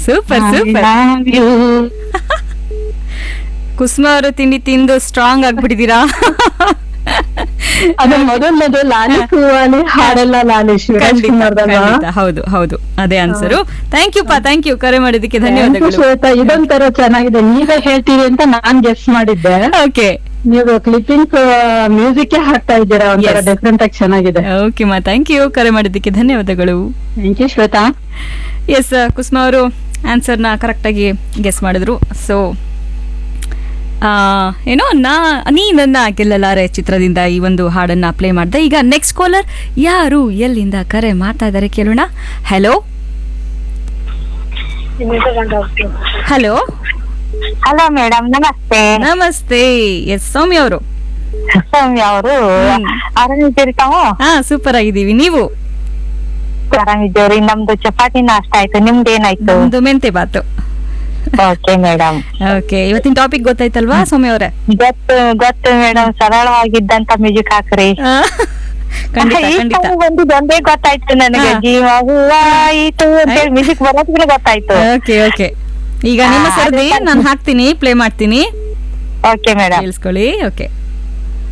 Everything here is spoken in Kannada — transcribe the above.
Super I super love you. Kusuma ಅವರು ತಿಂಡಿ ತಿಂದು ಸ್ಟ್ರಾಂಗ್ ಆಗ್ಬಿಟ್ಟಿದ್ದೀರಾ ಅದು ಮೊದಲನೇದು ಲಾಲಿ ಕೂವಾಲಿ ಹಾಡೆಲ್ಲ ಲಾಲಿ ಶಿವರಾಜ್ ಖಂಡಿತ ಕುಮಾರ್ದಲ್ವಾ ಖಂಡಿತ, ಹೌದು ಹೌದು ಅದೇ ಆನ್ಸರು ಥ್ಯಾಂಕ್ ಯು ಪಾ ಥ್ಯಾಂಕ್ ಯು ಕರೆ ಮಾಡಿದ್ದಕ್ಕೆ Thank you, ಧನ್ಯವಾದಗಳು ಶ್ವೇತಾ ಇದೊಂಥರ ಚೆನ್ನಾಗಿದೆ ನೀವೇ ಹೇಳ್ತೀರಿ ಅಂತ ನಾನ್ ಗೆಸ್ ಮಾಡಿದ್ದೆ ಓಕೆ ನೀವು ಕ್ಲಿಪ್ಪಿಂಗ್ ಮ್ಯೂಸಿಕ್ ಹಾಕ್ತಾ ಇದ್ದೀರಾ ಒಂಥರ Yes. ಡಿಫ್ರೆಂಟ್ ಆಗಿ ಚೆನ್ನಾಗಿದೆ ಓಕೆ ಮಾ ಥ್ಯಾಂಕ್ ಯು ಕರೆ ಮಾಡಿದ್ದಕ್ಕೆ ಧನ್ಯವಾದಗಳು thank you Shweta S Kusuma ಅವರು ಆನ್ಸರ್ನ ಕರೆಕ್ಟಾಗಿ ಗೆಸ್ ಮಾಡಿದ್ರು ಸೊ ಏನೋ ನಾ ನೀ ನನ್ನ ಗೆಲ್ಲಲಾರೆ ಚಿತ್ರದಿಂದ ಈ ಒಂದು ಹಾಡನ್ನ ಪ್ಲೇ ಮಾಡಿದೆ ಈಗ ನೆಕ್ಸ್ಟ್ ಕಾಲರ್ ಯಾರು ಎಲ್ಲಿಂದ ಕರೆ ಮಾಡ್ತಾ ಇದ್ದಾರೆ ಕೇಳೋಣ ಹಲೋ ಹಲೋ ಹಲೋ ಮೇಡಮ್ ನಮಸ್ತೆ ನಮಸ್ತೆ ಎಸ್ ಸೌಮ್ಯ ಅವರು ಸೌಮ್ಯ ಅವರು ಹ್ಮ್. ಆರಾಮಿದ್ದೀರಿ ತಾವು ಹಾ ಸೂಪರ್ ಆಗಿದ್ದೀವಿ ನೀವು ಆರಾಮಿದ್ದೇವ್ರಿ ನಮ್ದು ಚಪಾತಿ ನಾಷ್ಟ ಆಯ್ತು ನಿಮ್ದು ಏನಾಯ್ತು ನಮ್ದು ಮೆಂತೆ ಬಾತು ಓಕೆ ಮೇಡಮ್ ಓಕೆ ಇವತ್ತಿನ ಟಾಪಿಕ್ ಗೊತ್ತಾಯ್ತಲ್ವಾ ಸೌಮ್ಯ ಅವರೇ ಗೊತ್ತು ಗೊತ್ತು ಮೇಡಮ್ ಸರಳವಾಗಿದ್ದಂತ ಮ್ಯೂಸಿಕ್ ಹಾಕ್ರಿ ಆ, ಖಂಡಿತ ಈ ಖಂಡಿತ song ಬಂದಿದ್ದು ಒಂದೇ ಗೊತ್ತಾಯ್ತು ನನಗೆ ಹಾ. ಜೀವ ಹೂವಾಯಿತು ಅಂತೇಳಿ ಮ್ಯೂಸಿಕ್ ಬರೋದ್ಮೇಲೆ ಗೊತ್ತಾಯ್ತು ಓಕೆ ಓಕೆ ಈಗ ನಿಮ್ಮ ಆ, ಸರದಿ ಅದೇ ನಾನು ಹಾಕ್ತೀನಿ ಪ್ಲೇ ಮಾಡ್ತೀನಿ ಓಕೆ ಮೇಡಮ್ ಕೇಳಿಸ್ಕೊಳ್ಳಿ ಓಕೆ